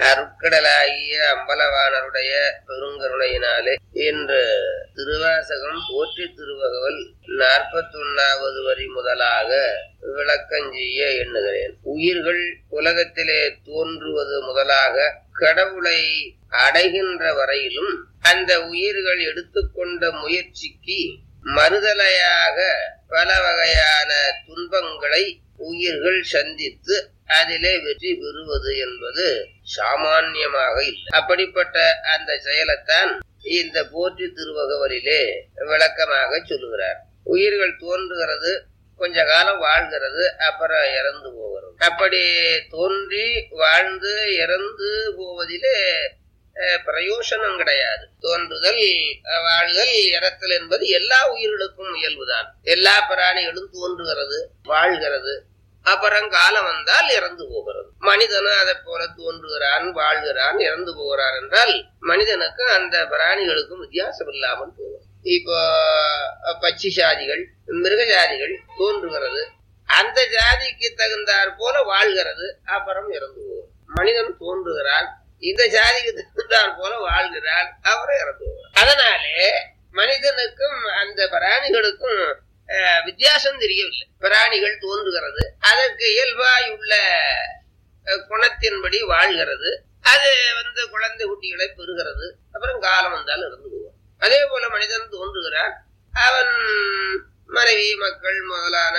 அருட்கடலாகிய அம்பலவாணருடைய பெருங்கருணையினாலே இன்று திருவாசகம் போற்றி திருவகவல் நாற்பத்தொன்னாவது வரி முதலாக விளக்கஞ்செய்ய எண்ணுகிறேன் உயிர்கள் உலகத்திலே தோன்றுவது முதலாக கடவுளை அடைகின்ற வரையிலும் அந்த உயிர்கள் எடுத்துக்கொண்ட முயற்சிக்கு மறுதலையாக பல வகையான துன்பங்களை உயிர்கள் சந்தித்து அதிலே வெற்றி பெறுவது என்பது சாமான்யமாக இல்லை அப்படிப்பட்ட அந்த செயலைத்தான் இந்த போற்றி திருவகவலிலே விளக்கமாக சொல்லுகிறார் உயிர்கள் தோன்றுகிறது கொஞ்ச காலம் வாழ்கிறது அப்புறம் இறந்து போகிறது அப்படி தோன்றி வாழ்ந்து இறந்து போவதிலே பிரயோசனம் கிடையாது தோன்றுதல் வாழ்தல் இறத்தல் என்பது எல்லா உயிர்களுக்கும் இயல்புதான் எல்லா பிராணிகளும் தோன்றுகிறது வாழ்கிறது அப்புறம் காலம் வந்தால் இறந்து போகிறது மனிதனும் அதை போல தோன்றுகிறான் வாழ்கிறான் இறந்து போகிறான் என்றால் மனிதனுக்கும் அந்த பிராணிகளுக்கும் வித்தியாசம் இல்லாமல் போகும் இப்போ பச்சி சாதிகள் மிருக ஜாதிகள் தோன்றுகிறது அந்த ஜாதிக்கு தகுந்தாற் போல வாழ்கிறது அப்புறம் இறந்து போகும் மனிதன் தோன்றுகிறான் இந்த ஜாதிக்கு தகுந்தாற் போல வாழ்கிறான் அப்புறம் இறந்து போகிறான் அதனாலே மனிதனுக்கும் அந்த பிராணிகளுக்கும் வித்தியாசம் தெரியவில்லை பிராணிகள் தோன்றுகிறது அதற்கு இயல்பாய் உள்ள குணத்தின்படி வாழ்கிறது அது வந்து குழந்தை குட்டிகளை பெறுகிறது அப்புறம் காலம் வந்தாலும் இறந்து போவான் அதே போல மனிதன் தோன்றுகிறான் அவன் மனைவி மக்கள் முதலான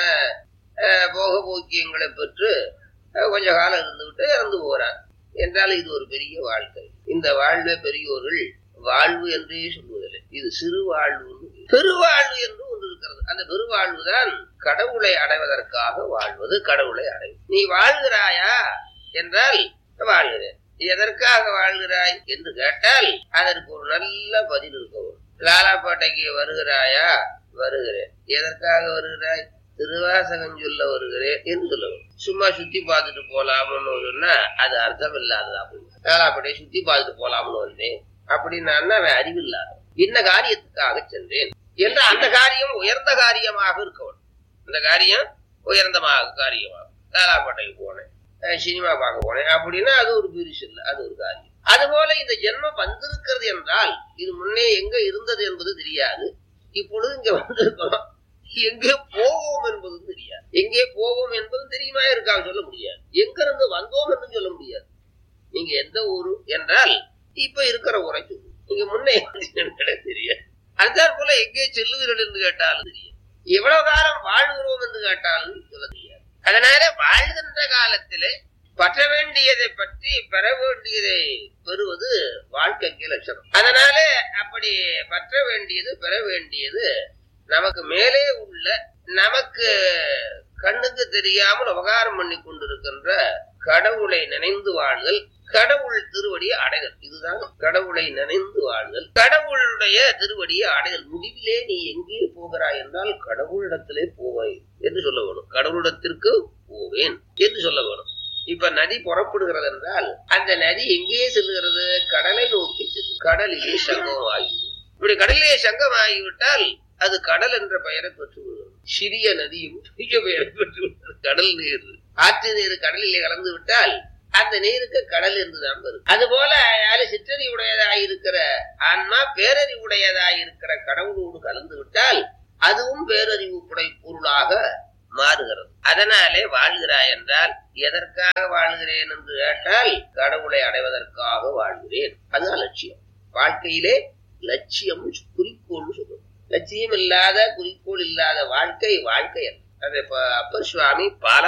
போக போக்கியங்களை பெற்று கொஞ்ச காலம் இருந்துவிட்டு இறந்து போகிறான் என்றால் இது ஒரு பெரிய வாழ்க்கை இந்த வாழ்வை பெரியோர்கள் வாழ்வு என்றே சொல்வதில்லை இது சிறு வாழ்வு பெருவாழ்வு என்று ஒன்று இருக்கிறது அந்த பெருவாழ்வு தான் கடவுளை அடைவதற்காக வாழ்வது கடவுளை அடைவது நீ வாழ்கிறாயா என்றால் வாழ்கிறேன் எதற்காக வாழ்கிறாய் என்று கேட்டால் அதற்கு ஒரு நல்ல பதில் இருக்கவும் லாலாப்பேட்டைக்கு வருகிறாயா வருகிறேன் எதற்காக வருகிறாய் திருவாசகம் சொல்ல வருகிறேன் என்று சொல்லவும் சும்மா சுத்தி பார்த்துட்டு போலாம்னு சொன்னா அது அர்த்தம் இல்லாததா லாலாப்பேட்டையை சுத்தி பார்த்துட்டு போலாம்னு வந்தேன் அப்படின்னா அவன் அறிவில்லாத என்ன காரியத்துக்காக சென்றேன் என்று அந்த காரியம் உயர்ந்த காரியமாக இருக்கணும் அந்த காரியம் உயர்ந்தமாக காரியமாக தாலாப்பட்டைக்கு போனேன் சினிமா பார்க்க போனேன் அப்படின்னா அது ஒரு பெருசு இல்லை அது ஒரு காரியம் அதுபோல இந்த ஜென்மம் வந்திருக்கிறது என்றால் இது முன்னே எங்க இருந்தது என்பது தெரியாது இப்பொழுது இங்க வந்திருக்கோம் எங்கே போவோம் என்பதும் தெரியாது எங்கே போவோம் என்பதும் தெரியுமா இருக்கா சொல்ல முடியாது எங்க இருந்து வந்தோம் என்று சொல்ல முடியாது நீங்க எந்த ஊரு என்றால் இப்ப இருக்கிற உரை சொல்லு நீங்க முன்னே தெரியாது அந்தாற் போல எங்கே செல்லுகிறீர்கள் என்று கேட்டாலும் தெரியும் எவ்வளவு காலம் வாழ்கிறோம் என்று கேட்டாலும் சொல்ல தெரியாது அதனால வாழ்கின்ற காலத்திலே பற்ற வேண்டியதை பற்றி பெற வேண்டியதை பெறுவது வாழ்க்கைக்கு லட்சணம் அதனால அப்படி பற்ற வேண்டியது பெற வேண்டியது நமக்கு மேலே உள்ள நமக்கு கண்ணுக்கு தெரியாமல் உபகாரம் பண்ணி கொண்டிருக்கின்ற கடவுளை நினைந்து வாழ்தல் கடவுள் திருவடியை அடைதல் இதுதான் கடவுளை நினைந்து வாழ்தல் கடவுளுடைய திருவடியை அடைதல் முடிவிலே நீ எங்கே போகிறாய் என்றால் கடவுளிடத்திலே போவாய் என்று சொல்ல வேணும் கடவுளிடத்திற்கு போவேன் என்று சொல்ல வேணும் இப்ப நதி புறப்படுகிறது என்றால் அந்த நதி எங்கே செல்லுகிறது கடலை நோக்கி செல்லும் கடலிலே சங்கம் ஆகி இப்படி கடலிலே சங்கம் ஆகிவிட்டால் அது கடல் என்ற பெயரை பெற்றுவிடும் சிறிய நதியும் பெரிய பெயரை பெற்றுவிடும் கடல் நீர் ஆற்று நீர் கடலிலே கலந்து விட்டால் அந்த நீருக்கு கடல் என்றுதான் வரும் அதுபோல யாரு சிற்றறி உடையதாய் இருக்கிற ஆன்மா பேரறிவு உடையதாய் இருக்கிற கடவுளோடு கலந்து விட்டால் அதுவும் பேரறிவு புடை பொருளாக மாறுகிறது அதனாலே வாழ்கிறாய் என்றால் எதற்காக வாழ்கிறேன் என்று கேட்டால் கடவுளை அடைவதற்காக வாழ்கிறேன் அதுதான் லட்சியம் வாழ்க்கையிலே லட்சியம் குறிக்கோள் சொல்லுவோம் லட்சியம் இல்லாத குறிக்கோள் இல்லாத வாழ்க்கை வாழ்க்கை அல்ல அதை அப்பர் சுவாமி பால